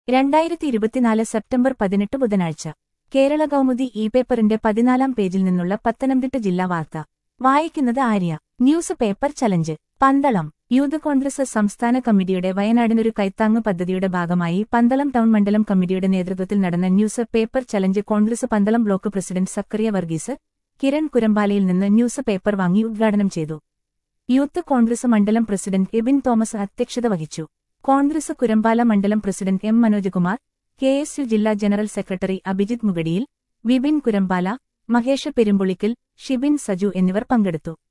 രണ്ടായിരത്തി ഇരുപത്തിനാല് സെപ്റ്റംബർ പതിനെട്ട് ബുധനാഴ്ച കേരള കൗമുദി ഇ പേപ്പറിന്റെ പതിനാലാം പേജിൽ നിന്നുള്ള പത്തനംതിട്ട ജില്ലാ വാർത്ത വായിക്കുന്നത് Arya news paper challenge Pandalam youth Congress സംസ്ഥാന കമ്മിറ്റിയുടെ വയനാടിനൊരു കൈത്താങ്ങ് പദ്ധതിയുടെ ഭാഗമായി പന്തളം ടൗൺ മണ്ഡലം കമ്മിറ്റിയുടെ നേതൃത്വത്തിൽ നടന്ന news paper challenge Congress Pandalam block president Zacharia Varghese Kiran കുരമ്പാലയിൽ നിന്ന് ന്യൂസ് പേപ്പർ വാങ്ങി ഉദ്ഘാടനം ചെയ്തു യൂത്ത് കോൺഗ്രസ് മണ്ഡലം പ്രസിഡന്റ് എബിൻ തോമസ് അധ്യക്ഷത വഹിച്ചു കോൺഗ്രസ് കുരമ്പാല മണ്ഡലം president M Manojkumar K S U ജില്ലാ ജനറൽ സെക്രട്ടറി അഭിജിത് മുഗടിയിൽ വിപിൻ കുരമ്പാല മഹേഷ് പെരുമ്പുളിക്കൽ ഷിബിൻ സജു എന്നിവർ പങ്കെടുത്തു